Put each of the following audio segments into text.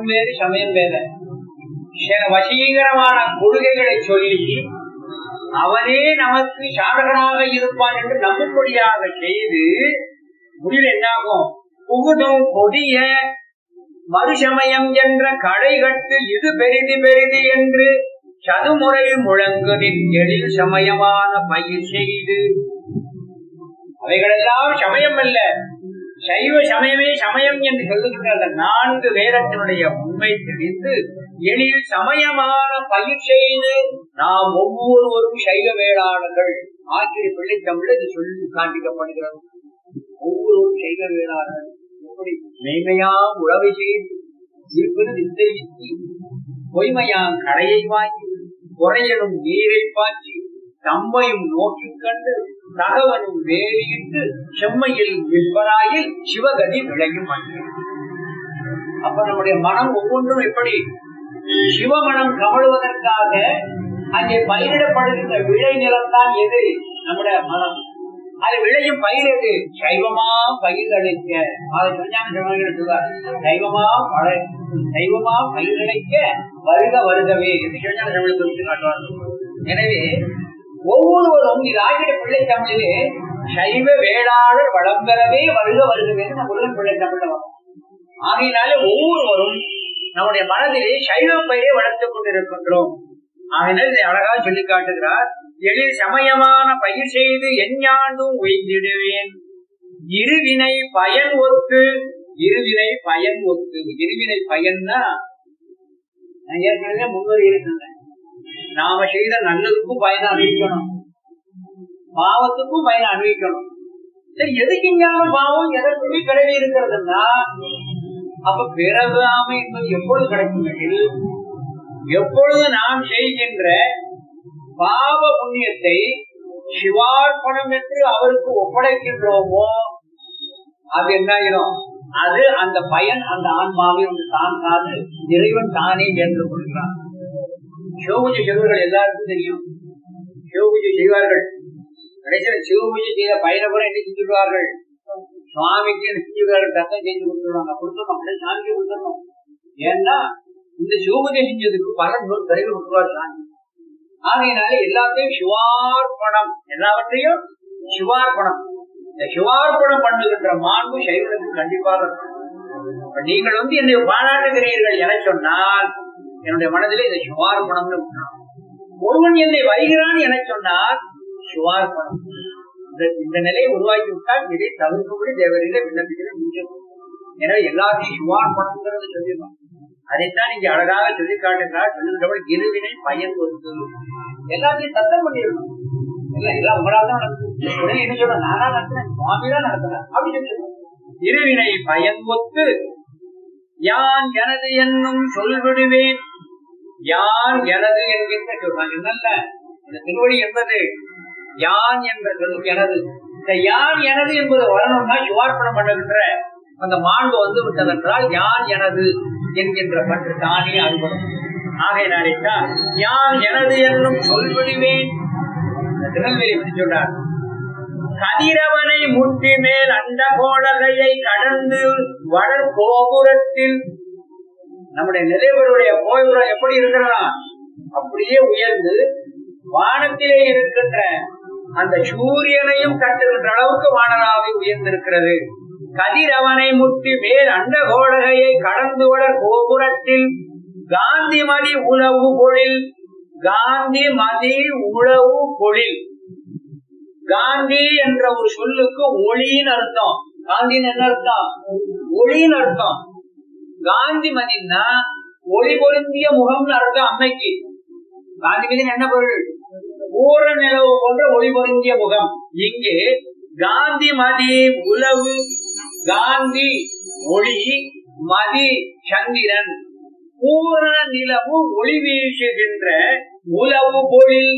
வேறு சமயம் வேற சில வசீகரமான கொள்கைகளை சொல்லி அவனே நமக்கு சாதகனாக இருப்பான் என்று நம்பும்படியாக செய்து முடிவில் என்னாகும் புகுதும் கொடிய மறுசமயம் என்ற கடைகட்டு இது பெரிது பெரிது என்று சதுமுறை முழங்குதின் எழில் சமயமான பயிர் செய்து அவைகளெல்லாம் சமயம் அல்ல சைவ சமயமே சமயம் என்று சொல்லுகின்ற அந்த நான்கு வேதத்தினுடைய உண்மை தெரிந்து எளில் சமயமான பயிர் செய்து நாம் ஒவ்வொருவரும் சைவ வேளாளர்கள் ஆசிரியர் பிள்ளை தமிழ் இது சொல்லி காண்பிக்கப்படுகிறது ஒவ்வொருவரும் சைவ வேளாளர்கள் எப்படி மெய்மையா உழவை செய்து இருப்பது வித்தை வித்தி பொய்மையாம் கடையை வாங்கி குறையலும் நீரை பாய்ச்சி தம்மையும் நோக்கிக் கண்டு தகவனும் வேலியிட்டு செம்மையில் விற்பனாயில் சிவகதி விளையும் அன்று அப்ப நம்முடைய மனம் ஒவ்வொன்றும் எப்படி சிவமனம் கமழுவதற்காக அங்கே பயிரிடப்படுகின்ற விளை நிலம்தான் எது நம்முடைய மனம் அது விளையும் பயிர் எது சைவமா பயிர்களைக்க அதை சொன்னாங்க சொல்வார் சைவமா பழ சைவமா பயிர்களைக்க வருக வருகவே என்று சொன்னாங்க தமிழுக்கு குறித்து காட்டுவார்கள் எனவே ஒவ்வொருவரும் இது ஆகிய பிள்ளை தமிழிலே சைவ வேளாளர் வளம் பெறவே வருக வருகவே நம்ம முருகன் பிள்ளை தமிழ்ல வரும் ஆகையினாலே ஒவ்வொருவரும் நம்முடைய மனதிலே சைவ பயிரை வளர்த்துக் கொண்டிருக்கின்றோம் ஆகையினால் இதை அழகா சொல்லி காட்டுகிறார் எழில் சமயமான பயிர் செய்து எஞ்ஞாண்டும் உய்திடுவேன் இருவினை பயன் ஒத்து இருவினை பயன் ஒத்து இருவினை பயன்னா நான் ஏற்கனவே முன்னோர் இருக்கின்றேன் நாம செய்த நல்லதுக்கும் பயனை அனுபவிக்கணும் பாவத்துக்கும் பயனை அனுபவிக்கணும் சரி எதுக்கு ஞானம் பாவம் எதற்குமே பிறவி இருக்கிறதுன்னா அப்ப பிறவாமை என்பது எப்பொழுது கிடைக்கும் எனில் எப்பொழுது நாம் செய்கின்ற பாவ புண்ணியத்தை சிவார்ப்பணம் என்று அவருக்கு ஒப்படைக்கின்றோமோ அது என்ன ஆயிரும் அது அந்த பயன் அந்த ஆன்மாவை ஒன்று தான் காது இறைவன் தானே ஏற்று கொள்கிறான் சிவபூஜை செய்வர்கள் எல்லாருக்கும் தெரியும் சிவபூஜை செய்வார்கள் கடைசியில சிவபூஜை செய்த பயணபுரம் என்ன செஞ்சுடுவார்கள் சுவாமிக்கு என்ன செஞ்சுடுவார்கள் தத்தம் செஞ்சு கொடுத்துருவாங்க கொடுத்தோம் அப்படியே சாமிக்கு கொடுத்துடணும் ஏன்னா இந்த சிவபூஜை செஞ்சதுக்கு பலன் ஒரு கருவி விட்டுருவார் சாமி ஆகையினால எல்லாத்தையும் சிவார்ப்பணம் எல்லாவற்றையும் சிவார்ப்பணம் இந்த சிவார்ப்பணம் பண்ணுகின்ற மாண்பு சைவனுக்கு கண்டிப்பாக இருக்கும் நீங்கள் வந்து என்னை பாராட்டுகிறீர்கள் என சொன்னால் என்னுடைய மனதிலே இதை சுவார்ப்பணம்னு ஒருவன் என்னை வைகிறான் என சொன்னால் சுவார்ப்பணம் இந்த நிலையை உருவாக்கி விட்டால் இதை தவிர்க்கும்படி தேவரிலே விண்ணப்பிக்கிற முடியும் எனவே எல்லாத்தையும் சுவார்ப்பணம்ங்கிறது சொல்லிடணும் அதைத்தான் இங்க அழகாக சொல்லி காட்டுகிறார் சொல்லுகிறவள் இருவினை பயன் ஒத்து எல்லாத்தையும் சத்தம் பண்ணிடணும் இல்ல எல்லாம் உங்களால் தான் நடக்குது உடனே என்ன சொல்ற நானா நடத்துறேன் சுவாமி தான் நடத்துறேன் அப்படின்னு சொல்லணும் இருவினை பயன் ஒத்து யான் எனது என்னும் சொல்விடுவேன் யான் எனது என்கின்ற சொல்றாங்க என்னல்ல இந்த திருவடி என்பது யான் என்ற சொல் எனது இந்த யான் எனது என்பது வரணும்னா சுவார்ப்பணம் பண்ணுகின்ற அந்த மாண்பு வந்து விட்டதென்றால் யான் எனது என்கின்ற பற்று தானே அறுபடும் ஆகையினாலேதான் யான் எனது என்னும் சொல்விடுவேன் திருநெல்வேலி எப்படி சொல்றார் கதிரவனை முட்டி மேல் அண்ட கோடகையை கடந்து வளர் கோபுரத்தில் நம்முடைய நிலைவருடைய கோபுரம் எப்படி இருக்கிறதா அப்படியே உயர்ந்து வானத்திலே இருக்கின்ற அந்த சூரியனையும் கட்டுகின்ற அளவுக்கு வானராவை உயர்ந்திருக்கிறது கதிரவனை முட்டி மேல் அண்ட கோடகையை கடந்து வளர் கோபுரத்தில் காந்திமதி உழவு பொழில் காந்தி மதி உழவு பொழில் காந்தி என்ற ஒரு சொல்லுக்கு ஒளின்னு அர்த்தம் காந்தின்னு என்ன அர்த்தம் ஒளின்னு அர்த்தம் காந்தி மதினா ஒளி பொருந்திய முகம்னு அர்த்தம் அம்மைக்கு காந்தி மதின் என்ன பொருள் ஊர நிலவு போன்ற ஒளி பொருந்திய முகம் இங்கே காந்தி மதி உலவு காந்தி ஒளி மதி சந்திரன் பூரண நிலவு ஒளி வீசுகின்ற உலவு பொழில்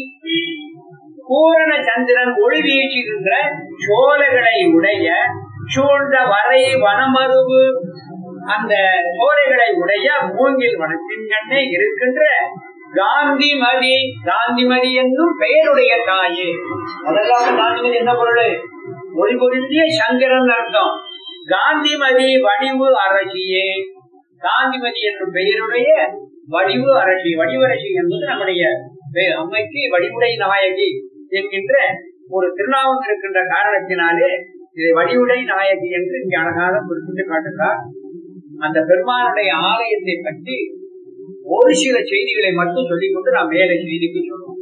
பூரண சந்திரன் ஒளி வீசுகின்ற சோலைகளை உடைய சூழ்ந்த வரை வனமருவு அந்த சோலைகளை உடைய மூங்கில் வனத்தின் கண்ணே இருக்கின்ற காந்திமதி காந்திமதி என்னும் பெயருடைய தாயே அதெல்லாம் காந்திமதி என்ன பொருள் ஒளி பொருந்திய சங்கரன் அர்த்தம் காந்திமதி வடிவு அரசியே காந்திமதி என்னும் பெயருடைய வடிவு அரசி வடிவரசி என்பது நம்முடைய பெ- அம்மைக்கு வடிவுடை நாயகி என்கின்ற ஒரு திருநாமம் இருக்கின்ற காரணத்தினாலே இதை வடிவுடை நாயகி என்று இங்கே அழகாக குறிப்பிட்டு காட்டுகிறார் அந்த பெருமானுடைய ஆலயத்தை பற்றி ஒரு சில செய்திகளை மட்டும் சொல்லிக் கொண்டு நாம் மேலே செய்திக்கு சொல்லுவோம்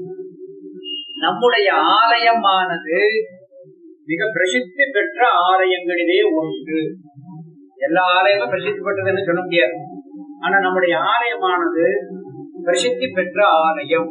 நம்முடைய ஆலயமானது மிக பிரசித்தி பெற்ற ஆலயங்களிலே ஒன்று எல்லா ஆலயமும் பிரசித்தி பெற்றதுன்னு சொல்ல முடியாது ஆனா நம்முடைய ஆலயமானது பிரசித்தி பெற்ற ஆலயம்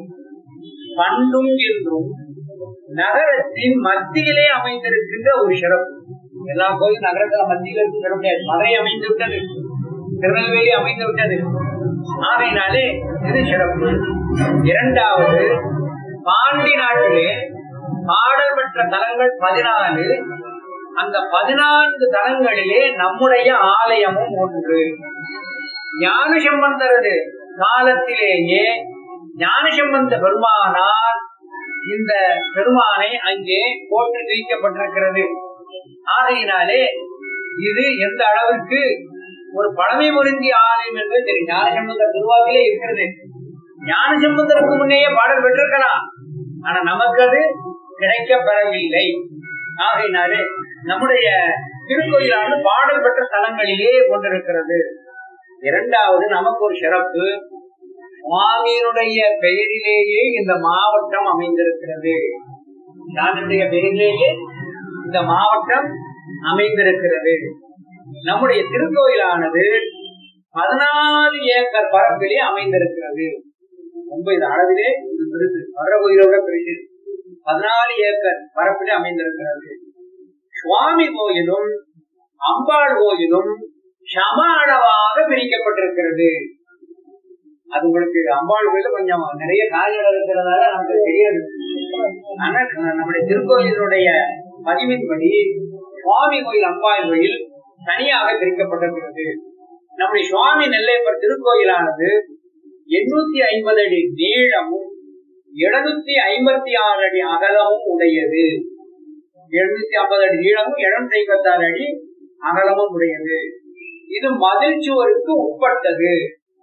பண்டும் என்றும் நகரத்தின் மத்தியிலே அமைந்திருக்கின்ற ஒரு சிறப்பு எல்லா கோயில் நகரத்துல மத்தியில இருக்கு சொல்ல முடியாது மதுரை அமைந்து விட்டது திருநெல்வேலி அமைந்து விட்டது ஆகையினாலே இது சிறப்பு இரண்டாவது பாண்டி நாட்டிலே பாடல் பெற்ற தலங்கள் பதினாலு அந்த பதினான்கு தலங்களிலே நம்முடைய ஆலயமும் ஒன்று ஞான சம்பந்தரது காலத்திலேயே ஞானசம்பந்த பெருமானால் இந்த பெருமானை அங்கே போட்டு வைக்கப்பட்டிருக்கிறது ஆகையினாலே இது எந்த அளவிற்கு ஒரு பழமை பொருந்திய ஆலயம் என்பது தெரியும் ஞானசம்பந்தர் திருவாக்கிலே இருக்கிறது ஞானசம்பந்தருக்கு முன்னேயே பாடல் பெற்றிருக்கலாம் ஆனா நமக்கு அது கிடைக்கப் பெறவில்லை ஆகையினாலே நம்முடைய திருக்கோயிலானது பாடல் பெற்ற தலங்களிலே கொண்டிருக்கிறது இரண்டாவது நமக்கு ஒரு சிறப்பு சுவாமியினுடைய பெயரிலேயே இந்த மாவட்டம் அமைந்திருக்கிறது சுவாமியுடைய பெயரிலேயே இந்த மாவட்டம் அமைந்திருக்கிறது நம்முடைய திருக்கோயிலானது பதினாலு ஏக்கர் பரப்பிலே அமைந்திருக்கிறது ரொம்ப இது அளவிலே இது பெருசு வர்ற கோயிலோட பெருசு பதினாலு ஏக்கர் பரப்பிலே அமைந்திருக்கிறது சுவாமி கோயிலும் அம்பாள் கோயிலும் சம அளவாக பிரிக்கப்பட்டிருக்கிறது அது உங்களுக்கு அம்பாள் கோயில கொஞ்சம் நிறைய காய்கள் இருக்கிறதால நமக்கு தெரியாது ஆனா நம்முடைய திருக்கோயிலுடைய பதிவின்படி சுவாமி கோயில் அம்பாள் கோயில் தனியாக பிரிக்கப்பட்டிருக்கிறது நம்முடைய சுவாமி நெல்லையப்பர் திருக்கோயிலானது எண்ணூத்தி ஐம்பது அடி நீளமும் எழுநூத்தி ஐம்பத்தி ஆறு அடி அகலமும் உடையது எழுநூத்தி ஐம்பது அடி நீளமும் எழுநூத்தி ஐம்பத்தி ஆறு அடி அகலமும் உடையது இது மதில் சுவருக்கு உட்பட்டது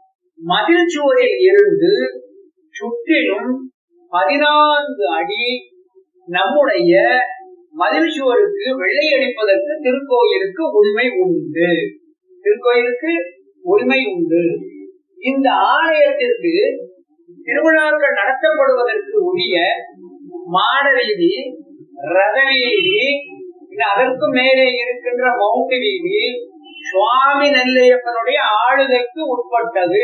மதில் சுவரில் இருந்து சுற்றிலும் பதினான்கு அடி நம்முடைய மதில் சுவருக்கு வெள்ளை அடிப்பதற்கு திருக்கோயிலுக்கு உரிமை உண்டு திருக்கோயிலுக்கு உரிமை உண்டு இந்த ஆலயத்திற்கு திருவிழாக்கள் நடத்தப்படுவதற்கு உரிய மாட வீதி ரத வீதி அதற்கு மேலே இருக்கின்ற மவுண்ட் வீதி சுவாமி நெல்லையப்பனுடைய ஆளுகைக்கு உட்பட்டது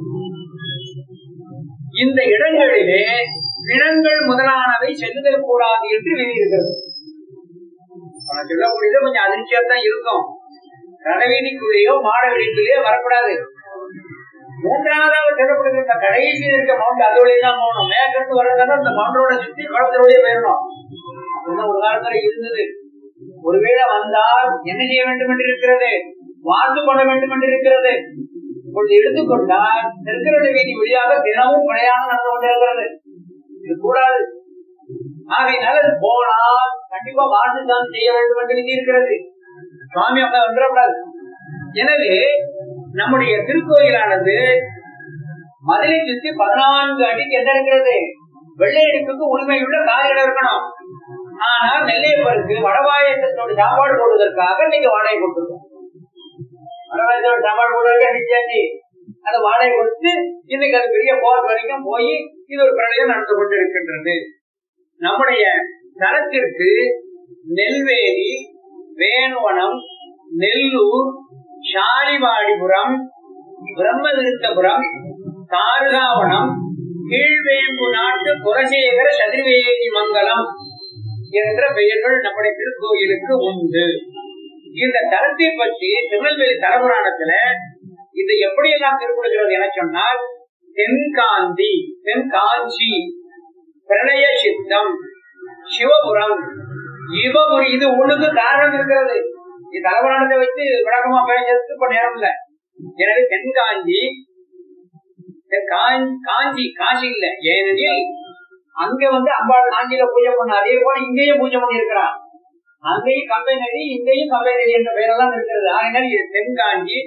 இந்த இடங்களிலே பிணங்கள் முதலானவை செல்லுதல் கூடாது என்று விதியிருக்கிறது சொல்லக்கூடியது கொஞ்சம் அதிர்ச்சியா தான் இருக்கும் ரதவீதிக்குள்ளேயோ மாட வீதிக்குள்ளேயோ வரக்கூடாது மூன்றாவதாக சொல்லப்படுகிற கடைசியில் இருக்க மவுண்ட் அதோடய தான் போகணும் மேற்கட்டு வர்றதுனா அந்த மவுண்டோட சுத்தி குளத்திலோடய போயிடணும் அப்படின்னு ஒரு காலத்துல இருந்தது ஒருவேளை வந்தால் என்ன செய்ய வேண்டும் என்று இருக்கிறது வாழ்ந்து கொள்ள வேண்டும் என்று இருக்கிறது இப்பொழுது எடுத்துக்கொண்டால் திருக்கிறது வீதி வழியாக தினமும் பிரயாணம் நடந்து கொண்டிருக்கிறது இது கூடாது ஆகையினால அது போனால் கண்டிப்பா வாழ்ந்து தான் செய்ய வேண்டும் என்று விதி இருக்கிறது சுவாமி அப்ப வந்துடக்கூடாது எனவே நம்முடைய திருக்கோயிலானது மதுரை சுத்தி பதினான்கு அடிக்கு என்ன இருக்கிறது வெள்ளை அடிப்புக்கு உரிமையுள்ள காரிடம் இருக்கணும் ஆனால் நெல்லையப்பருக்கு வடவாயத்தோடு சாப்பாடு போடுவதற்காக நீங்க வாடகை கொடுத்துருக்கோம் வடவாயத்தோட சாப்பாடு போடுவதற்கு அடிச்சாச்சு அந்த வாடகை கொடுத்து இன்னைக்கு அது பெரிய போர் வரைக்கும் போய் இது ஒரு பிரளயம் நடந்து கொண்டிருக்கின்றது நம்முடைய தரத்திற்கு நெல்வேலி வேணுவனம் நெல்லூர் ஷாலிவாடிபுரம் பிரம்மதீர்த்தபுரம் தாருகாவனம் கீழ்வேம்பு நாட்டு குலசேகர சதுர்வேதி மங்கலம் என்ற பெயர்கள் நம்முடைய திருக்கோயிலுக்கு உண்டு இந்த தரத்தை பற்றி திருநெல்வேலி தலபுராணத்துல இது எப்படி எல்லாம் திருப்படுகிறது என சொன்னால் தென்காந்தி தென்காஞ்சி பிரளய சித்தம் சிவபுரம் யுவபுரி இது ஒண்ணுக்கு காரணம் இருக்கிறது இது தலபுராணத்தை வச்சு விளக்கமா பேசுறதுக்கு இப்ப நேரம் இல்ல எனவே தென்காஞ்சி காஞ்சி காசி இல்ல ஏனெனில் அங்க வந்து அம்பாள் காஞ்சியில பூஜை பண்ண அதே போல இங்கேயும் பூஜை பண்ணி இருக்கிறான் அங்கேயும் கம்பை நதி இங்கேயும் கம்பை நதி என்ற பெயரெல்லாம் இருக்கிறது ஆகினால் இது தென்காஞ்சி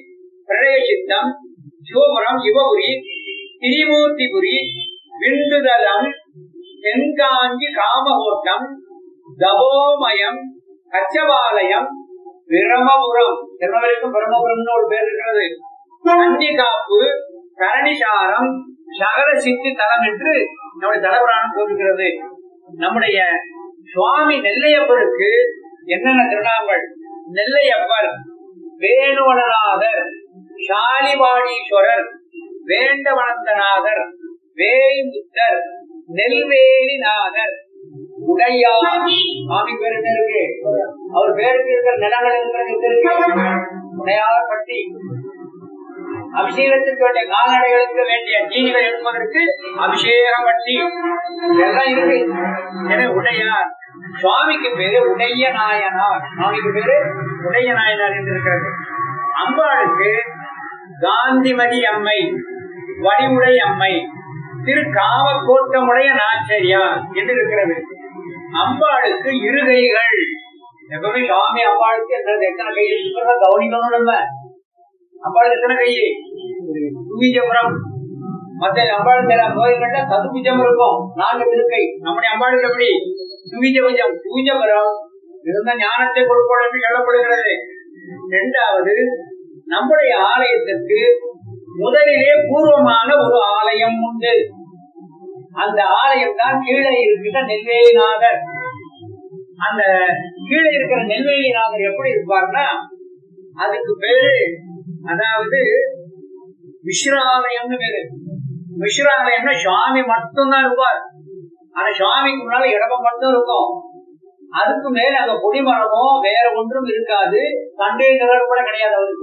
பிரளய சித்தம் சிவபுரம் யுவபுரி திரிமூர்த்திபுரி விண்டுதலம் தென்காஞ்சி காமகோட்டம் தபோமயம் கச்சபாலயம் பிரமபுரம் திருமணம் பிரமபுரம்னு ஒரு பேர் இருக்கிறது கஞ்சிகாப்பு கரணிசாரம் சகல சித்தி தலம் என்று நம்முடைய தலபுராணம் கூறுகிறது நம்முடைய சுவாமி நெல்லையப்பருக்கு என்னென்ன திருநாமங்கள் நெல்லையப்பர் வேணுவனநாதர் சாலிவாடீஸ்வரர் வேண்டவனந்தநாதர் வேய்முத்தர் நெல்வேலிநாதர் உடையார் சுவாமி பேரு என்ன இருக்கு அவர் பேருக்கு இருக்கிற நிலங்கள் இருக்கிறது எங்க இருக்கு உடையார் பட்டி அபிஷேகத்துக்கு வேண்டிய கால்நடைகளுக்கு வேண்டிய தீனிகள் எடுப்பதற்கு அபிஷேக பட்டி இதெல்லாம் இருக்கு எனவே உடையார் சுவாமிக்கு பேரு உடைய நாயனார் சுவாமிக்கு பேரு உடைய நாயனார் என்று இருக்கிறது அம்பாளுக்கு காந்திமதி அம்மை வடிவுடை அம்மை திரு காமக்கோட்டமுடைய நாச்சரியார் என்று இருக்கிறது அம்பாளுக்கு இருகைகள் எப்பவுமே சுவாமி அம்பாளுக்கு எத்தனை எத்தனை கை இருக்கிறதா கவனிக்கணும் நம்ம அம்பாளுக்கு எத்தனை கை துவிஜபுரம் மத்த அம்பாள் மேல கோயில்கள்ல சதுபுஜம் இருக்கும் நான்கு திருக்கை நம்முடைய அம்பாளுக்கு எப்படி துவிஜபுஜம் துவிஜபுரம் இருந்த ஞானத்தை கொடுப்போம் என்று சொல்லப்படுகிறது இரண்டாவது நம்முடைய ஆலயத்திற்கு முதலிலே பூர்வமான ஒரு ஆலயம் உண்டு அந்த ஆலயம் தான் கீழே இருக்கின்ற நெல்வேலிநாதர் அந்த கீழே இருக்கிற நெல்வேலிநாதர் எப்படி இருப்பார்னா அதுக்கு பேரு அதாவது விஸ்ராலயம்னு பேரு விஸ்ராலயம்னா சுவாமி மட்டும்தான் இருப்பார் ஆனா சுவாமிக்கு முன்னால இடமம் மட்டும் இருக்கும் அதுக்கு மேல அங்க கொடிமரமோ வேற ஒன்றும் இருக்காது கண்டெய்னர் கூட கிடையாது அவருக்கு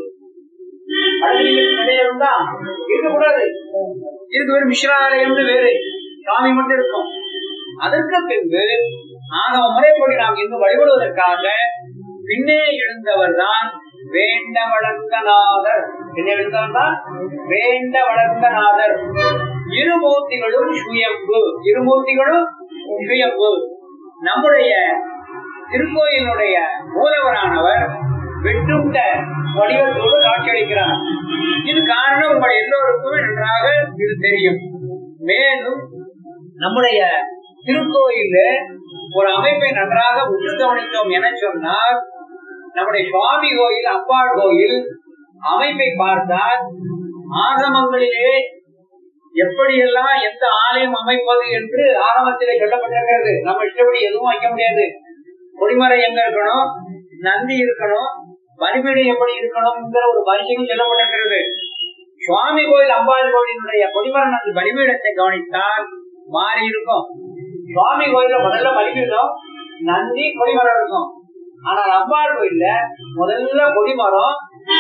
இருந்தா இருக்கக்கூடாது இதுக்கு ஒரு மிஸ்ராலயம்னு வேறு சுவாமி மட்டும் இருக்கும் அதற்கு பின்பு ஆகவ முறைப்படி நாம் இங்கு வழிபடுவதற்காக பின்னே எழுந்தவர் தான் வேண்ட வளர்ந்தநாதர் பின்னே எழுந்தவர் தான் வேண்ட வளர்ந்தநாதர் இருமூர்த்திகளும் சுயம்பு இருமூர்த்திகளும் சுயம்பு நம்முடைய திருக்கோயிலுடைய மூலவரானவர் வெட்டுண்ட வடிவத்தோடு காட்சியளிக்கிறார் இது காரணம் உங்கள் எல்லோருக்கும் நன்றாக இது தெரியும் மேலும் நம்முடைய திருக்கோயில ஒரு அமைப்பை நன்றாக உற்று கவனித்தோம் என சொன்னால் நம்முடைய சுவாமி கோயில் அம்பாள் கோயில் அமைப்பை பார்த்தால் ஆகமங்களிலே எப்படியெல்லாம் எந்த ஆலயம் அமைப்பது என்று ஆரம்பத்திலே சொல்லப்பட்டிருக்கிறது நம்ம இஷ்டப்படி எதுவும் வைக்க முடியாது கொடிமரம் எங்க இருக்கணும் நந்தி இருக்கணும் பலிபீடம் எப்படி இருக்கணும்ங்கிற ஒரு பரிசையும் சொல்லப்பட்டிருக்கிறது சுவாமி கோயில் அம்பாள் கோயிலுடைய கொடிமரம் நந்தி பலிபீடத்தை கவனித்தால் மாறி இருக்கும் சுவாமி கோயில முதல்ல பலிபீடம் நந்தி கொடிமரம் இருக்கும் ஆனால் அம்பாள் கோயில்ல முதல்ல கொடிமரம்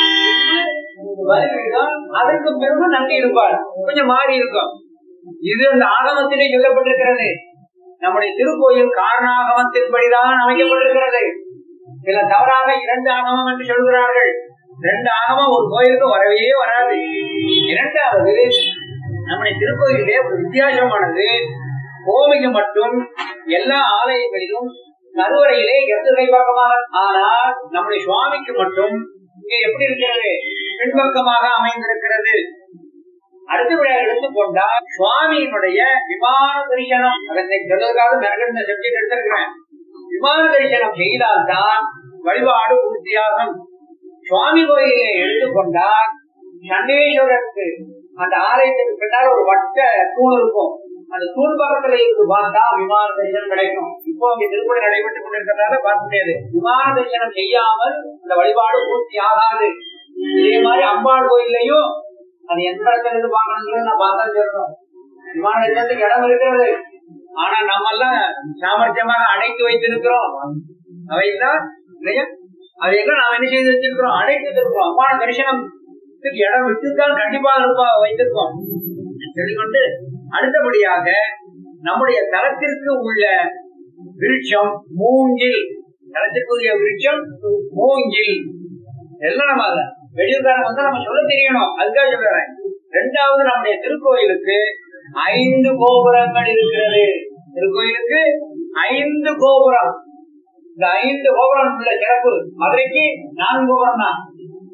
பலிபீடம் அதற்கு பிறகு நந்தி இருப்பார் கொஞ்சம் மாறி இருக்கும் இது அந்த ஆகமத்திலே சொல்லப்பட்டிருக்கிறது நம்முடைய திருக்கோயில் காரணாகமத்தின்படிதான் அமைக்கப்பட்டிருக்கிறது சில தவறாக இரண்டு ஆகமம் என்று சொல்கிறார்கள் ரெண்டு ஆகமம் ஒரு கோயிலுக்கு வரவே வராது இரண்டாவது நம்முடைய திருக்கோயிலே ஒரு வித்தியாசமானது கோவிலுக்கு மட்டும் எல்லா ஆலயங்களிலும் கருவறையிலே இடது பக்கமாக ஆனால் நம்முடைய சுவாமிக்கு மட்டும் இங்கே எப்படி இருக்கிறது பின்பக்கமாக அமைந்திருக்கிறது அடுத்தபடியாக எடுத்துக்கொண்டால் சுவாமியினுடைய விமான தரிசனம் அதை சொல்வதற்காக மிரகண்ட சப்ஜெக்ட் எடுத்திருக்கிறேன் விமான தரிசனம் செய்தால்தான் வழிபாடு பூர்த்தியாகும் சுவாமி கோயிலை எடுத்துக்கொண்டால் சண்டேஸ்வரருக்கு அந்த ஆலயத்துக்கு பின்னால் ஒரு வட்ட தூண் இருக்கும் அந்த தூண் பக்கத்துல இருந்து பார்த்தா விமான தரிசனம் கிடைக்கும் இப்போ அங்க திருப்பதி நடைபெற்றுக் கொண்டிருக்கிறதால பார்க்க முடியாது விமான தரிசனம் செய்யாமல் அந்த வழிபாடு பூர்த்தி ஆகாது இதே மாதிரி அம்பாள் கோயிலையும் அது எந்த இடத்துல இருந்து பார்க்கணுங்கிறது நான் பார்த்தா சொல்லணும் விமான தரிசனத்துக்கு இடம் இருக்கிறது ஆனா நம்ம எல்லாம் சாமர்த்தியமாக அடைத்து வைத்திருக்கிறோம் அவைதான் இல்லையா அதையெல்லாம் நாம் என்ன செய்து வச்சிருக்கிறோம் அடைத்து வச்சிருக்கிறோம் அம்மான தரிசனத்துக்கு இடம் விட்டுத்தான் கண்டிப்பாக இருப்பா வைத்திருக்கோம் சொல்லிக்கொண்டு அடுத்தபடியாக நம்முடைய தலத்திற்கு உள்ள விருட்சம் மூங்கில் தலத்திற்குரிய விருட்சம் மூங்கில் எல்லாம் நம்ம அதை வெளியூர்காரன் வந்து நம்ம சொல்ல தெரியணும் அதுக்காக சொல்றேன் ரெண்டாவது நம்முடைய திருக்கோயிலுக்கு ஐந்து கோபுரங்கள் இருக்கிறது திருக்கோயிலுக்கு ஐந்து கோபுரம் இந்த ஐந்து கோபுரம் உள்ள சிறப்பு மதுரைக்கு நான்கு கோபுரம் தான்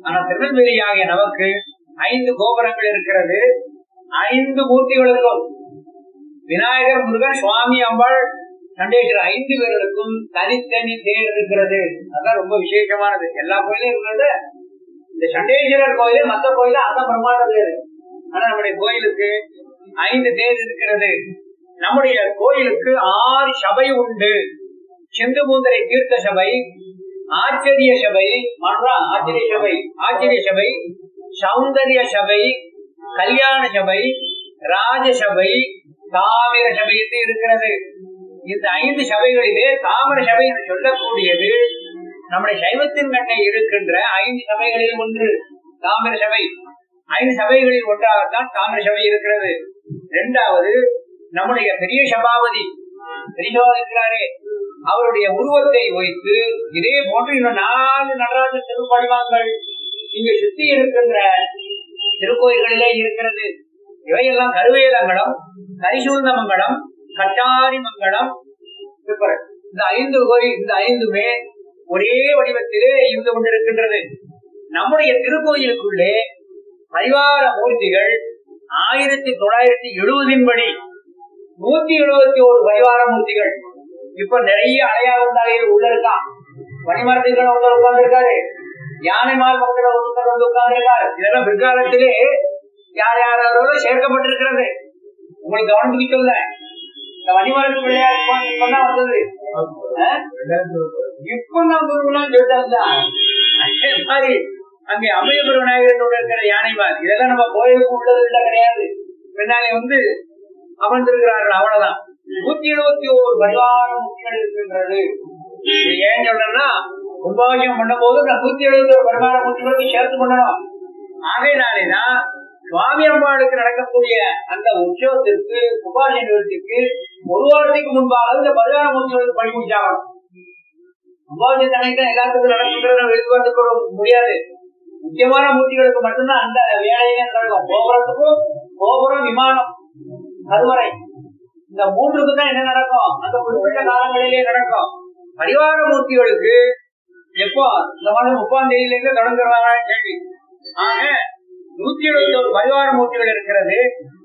ஆனா திருநெல்வேலி ஆகிய நமக்கு ஐந்து கோபுரங்கள் இருக்கிறது ஐந்து மூர்த்திகளுக்கும் விநாயகர் முருகன் சுவாமி அம்பாள் சண்டேஸ்வரர் ஐந்து பேர்களுக்கும் தனித்தனி தேர் இருக்கிறது அதான் ரொம்ப விசேஷமானது எல்லா கோயிலும் இருக்கிறது இந்த சண்டேஸ்வரர் கோயிலே மத்த கோயில அதான் பிரம்மாண்ட தேர் ஆனா நம்முடைய கோயிலுக்கு ஐந்து தேர் இருக்கிறது நம்முடைய கோயிலுக்கு ஆறு சபை உண்டு சிந்துமூந்தரை தீர்த்த சபை ஆச்சரிய சபை மன்றா ஆச்சரிய சபை ஆச்சரிய சபை சௌந்தரிய சபை கல்யாண சபை ராஜசபை தாமிர சபை என்று இருக்கிறது இந்த ஐந்து சபைகளிலே தாமிர சபை என்று சொல்லக்கூடியது நம்முடைய சைவத்தின் கண்ணை இருக்கின்ற ஐந்து சபைகளில் ஒன்று தாமிர சபை ஐந்து சபைகளில் ஒன்றாகத்தான் தாமிர சபை இருக்கிறது இரண்டாவது நம்முடைய பெரிய சபாபதி பெரியவா இருக்கிறாரே அவருடைய உருவத்தை வைத்து இதே போன்று இன்னும் நாலு நடராஜ திருப்படிவாங்கள் இங்கு சுத்தி இருக்கின்ற திருக்கோயில்களிலே இருக்கிறது இவையெல்லாம் கருவேலங்கடம் கரிசூழ்ந்த மங்கலம் கட்டாரி மங்கலம் திருப்பரன். இந்த ஐந்து கோயில் இந்த ஐந்துமே ஒரே வடிவத்திலே இருந்து கொண்டிருக்கின்றது நம்முடைய திருக்கோயிலுக்குள்ளே பரிவார மூர்த்திகள் ஆயிரத்தி தொள்ளாயிரத்தி எழுபதின் படி நூத்தி எழுபத்தி ஒரு பரிவார மூர்த்திகள் இப்ப நிறைய அடையாளந்தாலையில் உள்ள இருக்கான் பனிமரத்துக்கு ஒருத்தர் உட்கார்ந்து இருக்காரு யானை மால் பக்கத்துல ஒருத்தர் வந்து உட்கார்ந்து இருக்காரு இதெல்லாம் பிற்காலத்திலே யார் யாரோட சேர்க்கப்பட்டிருக்கிறது உங்களுக்கு கவனத்துக்கு சொல்ல இந்த வணிமரத்து விளையாட்டு இப்பதான் வந்தது ஆ? இப்ப நான் குருலாம் சொல்லிட்டா அதே மாதிரி அங்கே அமயபுர விநாயகரோட இருக்கிற யானைமார் இதெல்லாம் நம்ம கோயிலுக்கு உள்ளது இல்ல கிடையாது பின்னாலே வந்து அமர்ந்திருக்கிறார்கள் அவ்வளவுதான் நூத்தி எழுபத்தி ஓரு பரிவார முக்கியம் இருக்கின்றது இது ஏன் சொல்றேன்னா கும்பாபிஷேகம் பண்ணும் போது நான் நூத்தி எழுபத்தி ஒரு பரிவார முக்கியங்களுக்கு சேர்த்து பண்ணணும் ஆகையினாலேதான் சுவாமி அம்பாளுக்கு நடக்கக்கூடிய அந்த உற்சவத்திற்கு கும்பாபிஷேகத்திற்கு ஒரு வாரத்துக்கு முன்பாக இந்த பரிவார முக்கியங்களுக்கு பணி முடிச்சாகணும் கும்பாபிஷேக அன்னைக்கு எல்லாத்துக்கும் நடக்குங்கிறத எதிர்பார்த்து கொள்ள முடியாது முக்கியமான மூர்த்திகளுக்கு மட்டும்தான் அந்த வேலையிலே நடக்கும் கோபுரத்துக்கும் கோபுரம் விமானம் கருவறை இந்த மூன்றுக்கு தான் என்ன நடக்கும் அந்த குறிப்பிட்ட காலங்களிலே நடக்கும் பரிவார மூர்த்திகளுக்கு எப்போ இந்த மாதம் முப்பாம் தேதியில இருந்து தொடங்குறாங்க கேள்வி ஆக நூத்தி எழுபத்தி ஒரு பரிவார மூர்த்திகள் இருக்கிறது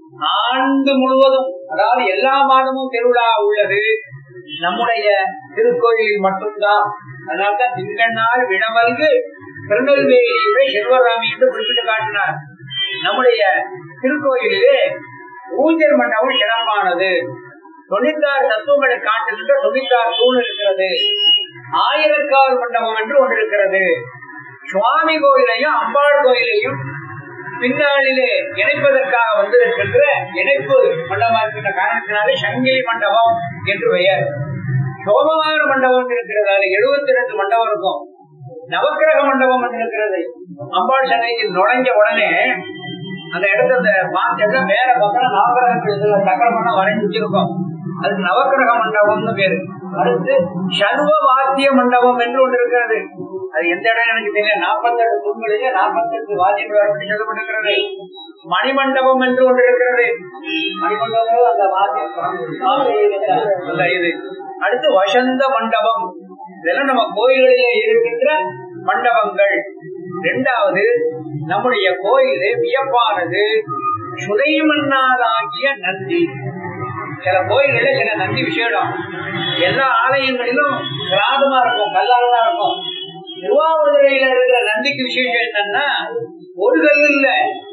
ஆண்டு முழுவதும் அதாவது எல்லா மாதமும் திருவிழா உள்ளது நம்முடைய திருக்கோயிலில் மட்டும்தான் அதனால்தான் திங்கண்ணால் விடமல்கு திருநெல்வேலியுடைய செல்வராமி என்று குறிப்பிட்டு காட்டினார் நம்முடைய திருக்கோயிலிலே ஊஞ்சல் மண்டபம் சிறப்பானது தொண்ணூத்தாறு தத்துவங்களை காட்டுகின்ற தொண்ணூத்தாறு தூண் இருக்கிறது ஆயிரக்கால் மண்டபம் என்று ஒன்று இருக்கிறது சுவாமி கோயிலையும் அம்பாள் கோயிலையும் பின்னாளிலே இணைப்பதற்காக வந்திருக்கின்ற இணைப்பு மண்டபம் இருக்கின்ற காரணத்தினாலே சங்கிலி மண்டபம் என்று பெயர் சோமவார மண்டபம் இருக்கிறது அதுல எழுபத்தி ரெண்டு மண்டபம் இருக்கும் நவக்கிரக மண்டபம் என்று இருக்கிறது அம்பாள் சன்னையில் நுழைஞ்ச உடனே அந்த இடத்துல பார்த்தா மேல பக்கம் நவக்கிரகங்கள் இதுல சக்கரமண்ணா வரைஞ்சு வச்சிருக்கோம் அதுக்கு நவக்கிரக மண்டபம்னு பேரு அடுத்து சர்வ வாத்திய மண்டபம் என்று ஒன்று இருக்கிறது அது எந்த இடம் எனக்கு தெரியல நாற்பத்தெட்டு தூண்களிலே நாற்பத்தெட்டு வாத்தியங்கள் வரப்பட்டு சொல்லப்பட்டிருக்கிறது மணிமண்டபம் என்று ஒன்று இருக்கிறது மணிமண்டபம் அந்த வாத்தியம் அந்த இது அடுத்து வசந்த மண்டபம் இதெல்லாம் நம்ம கோயில்களிலே இருக்கின்ற மண்டபங்கள் இரண்டாவது நம்முடைய கோயிலே வியப்பானது சுதைமண்ணாலாகிய நந்தி சில கோயில்கள சில நந்தி விசேடம் எல்லா ஆலயங்களிலும் கிராதமா இருக்கும் கல்லால தான் இருக்கும் திருவாவூரையில இருக்கிற நந்திக்கு விசேஷம் என்னன்னா ஒரு கல் இல்ல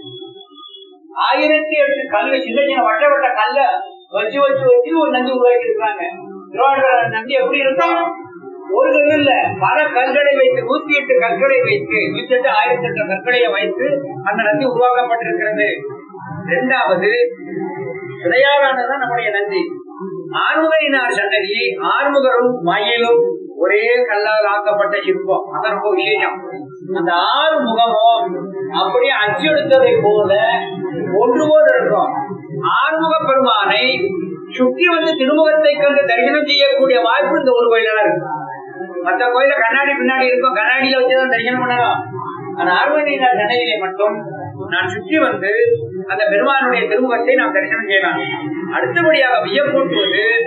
ஆயிரத்தி எட்டு கல்லு சின்ன சின்ன வட்ட வட்ட கல்ல வச்சு வச்சு வச்சு ஒரு நந்தி உருவாக்கி இருக்காங்க திருவாரூர் நந்தி எப்படி இருக்கும் ஒரு கல் இல்ல பல கற்களை வைத்து நூத்தி எட்டு கற்களை வைத்து நூத்தி எட்டு ஆயிரத்தி எட்டு கற்களையை வைத்து அந்த நந்தி உருவாக்கப்பட்டிருக்கிறது இரண்டாவது விளையாடானதான் நம்முடைய நந்தி ஆறுமுகரினார் சன்னதி ஆறுமுகரும் மயிலும் ஒரே கல்லால் ஆக்கப்பட்ட சிற்பம் அது ரொம்ப விசேஷம் அந்த ஆறு முகமும் அப்படியே அச்செடுத்ததை போல ஒன்று போல இருக்கும் ஆறுமுக பெருமானை சுற்றி வந்து திருமுகத்தை கண்டு தரிசனம் செய்யக்கூடிய வாய்ப்பு இந்த ஒரு கோயில இருக்கு மற்ற கோயில கண்ணாடி பின்னாடி இருக்கும் கண்ணாடியில வச்சுதான் தரிசனம் பண்ணலாம் அந்த ஆர்வனினார் சன்னதியிலே மட்டும் நான் சுற்றி வந்து அந்த பெருமானுடைய திருமுகத்தை நாம் தரிசனம் செய்யலாம் அடுத்தபடியாக வியப்பூட்டுவது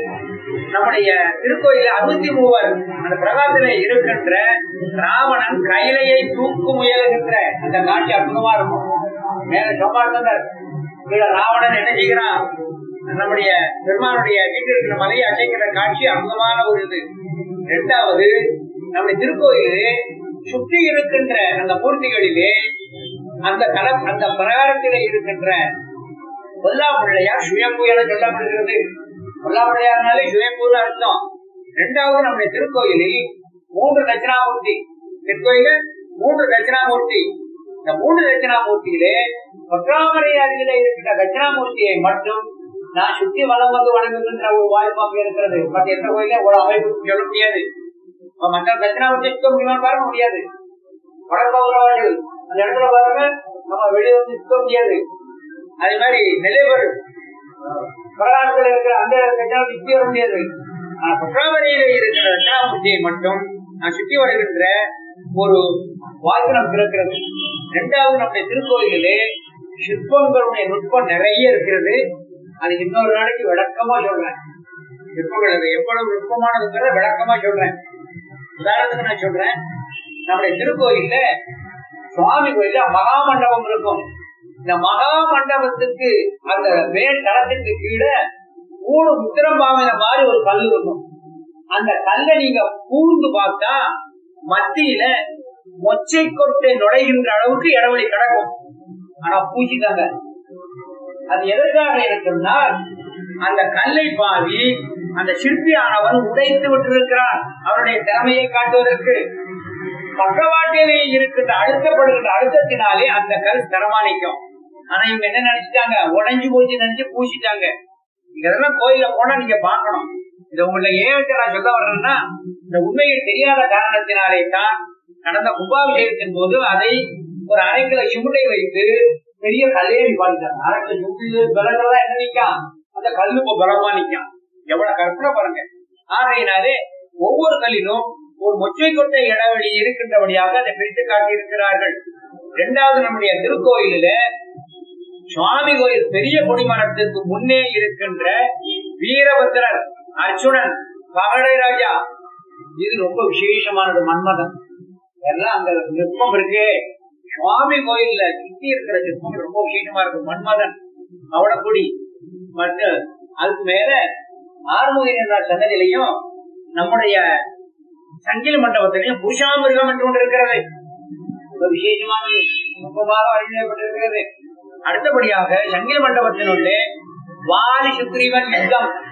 நம்முடைய திருக்கோயில அறுபத்தி மூவர் அந்த பிரகாசத்துல இருக்கின்ற ராவணன் கைலையை தூக்கு முயலுகின்ற அந்த காட்சி அற்புதமா இருக்கும் மேல சொன்னார் கீழே ராவணன் என்ன செய்கிறான் நம்முடைய பெருமானுடைய வீட்டில் இருக்கிற மலையை அசைக்கிற காட்சி அற்புதமான ஒரு இது இரண்டாவது நம்முடைய திருக்கோயிலே சுற்றி இருக்கின்ற அந்த மூர்த்திகளிலே அந்த கல அந்த பிரகாரத்திலே இருக்கின்ற கொல்லாப்பிள்ளையார் சுயம்பு என சொல்லப்படுகிறது கொல்லாப்பிள்ளையார்னாலே சுயம்புன்னு அர்த்தம் இரண்டாவது நம்முடைய திருக்கோயிலில் மூன்று தட்சிணாமூர்த்தி திருக்கோயில மூன்று தட்சிணாமூர்த்தி இந்த மூன்று தட்சிணாமூர்த்தியிலே ஒற்றாமரை அருகில இருக்கிற தட்சிணாமூர்த்தியை மட்டும் நான் சுத்தி வளம் வந்து வணங்குகின்ற ஒரு வாய்ப்பு அங்க இருக்கிறது மற்ற எந்த கோயில ஒரு அமைப்பு சொல்ல முடியாது இப்ப மற்ற தட்சிணாமூர்த்தி சுத்த முடியுமான்னு பார்க்க முடியாது வடக்கோபுரவாதிகள் அந்த இடத்துல பாருங்க நம்ம வெளியே வந்து சுத்த முடியாது அதே மாதிரி நிலைவர் பிரகாரத்தில் இருக்கிற அந்த தட்சிணாமூர்த்தி சுத்தி வர முடியாது ஆனா பற்றாமரையில இருக்கிற தட்சிணாமூர்த்தியை மட்டும் நான் சுத்தி வருகின்ற ஒரு வாய்ப்பு நமக்கு இருக்கிறது இரண்டாவது நம்முடைய திருக்கோயிலே சிற்பங்களுடைய நுட்பம் நிறைய இருக்கிறது அது இன்னொரு நாளைக்கு விளக்கமா சொல்றேன் சிற்பங்கள் அது எவ்வளவு நுட்பமானதுங்கிறத விளக்கமா சொல்றேன் உதாரணத்துக்கு நான் சொல்றேன் நம்முடைய திருக்கோயில்ல சுவாமி கோயில்ல மகா மண்டபம் இருக்கும் இந்த மகா மண்டபத்துக்கு அந்த மேல் தளத்துக்கு கீழே மூணு முத்திரம்பாவின மாதிரி ஒரு கல் இருக்கும் அந்த கல்லை நீங்க கூர்ந்து பார்த்தா மத்தியில மொச்சை கொட்டை நுழைகின்ற அளவுக்கு இடைவெளி கிடக்கும் ஆனா பூசிட்டாங்க அது எதற்காக இருக்குன்னா அந்த கல்லை பாவி அந்த சிற்பியானவன் உடைத்து விட்டிருக்கிறான் அவருடைய திறமையை காட்டுவதற்கு பக்கவாட்டிலே இருக்கின்ற அழுத்தப்படுகின்ற அழுத்தத்தினாலே அந்த கல் தரமானிக்கும் ஆனா இவங்க என்ன நினைச்சிட்டாங்க உடைஞ்சு போச்சு நினைச்சு பூசிட்டாங்க இதெல்லாம் கோயில போனா நீங்க பாக்கணும் இது உங்களை ஏன் நான் சொல்ல வர்றேன்னா இந்த உண்மையை தெரியாத காரணத்தினாலே தான் நடந்த கும்பாபிஷேகத்தின் போது அதை ஒரு அரை கிலோ சுமுட்டை வைத்து பெரிய கல்லையே நிப்பாட்டிட்டாங்க அரை கிலோ சுமுட்டி பலன்றதா என்ன நிற்கான் அந்த கல்லு இப்ப பலமா நிற்கான் எவ்வளவு கற்பனை பாருங்க ஆகையினாலே ஒவ்வொரு கல்லிலும் ஒரு மொச்சை கொட்டை இடைவெளி இருக்கின்றபடியாக அதை பிரித்து காட்டியிருக்கிறார்கள் இரண்டாவது நம்முடைய திருக்கோயிலில சுவாமி கோயில் பெரிய கொடிமரத்துக்கு முன்னே இருக்கின்ற வீரபத்திரர் அர்ஜுனன் பகடை ராஜா இது ரொம்ப விசேஷமானது மன்மதன் எல்லாம் அந்த நிற்பம் இருக்கு சுவாமி கோயில்ல சுத்தி இருக்கிற சிற்பம் ரொம்ப விசேஷமா இருக்கு மன்மதன் அவடக்குடி மற்ற அதுக்கு மேல ஆறுமுகர் சன்னதியிலையும் நம்முடைய சங்கில மண்டபத்திலையும் பூஷாமிருகம் என்று ஒன்று இருக்கிறது ரொம்ப விசேஷமானது நுட்பமாக அறிஞப்பட்டிருக்கிறது அடுத்தபடியாக சங்கில மண்டபத்தினுள்ளே வாலி சுக்ரீவன் யுத்தம்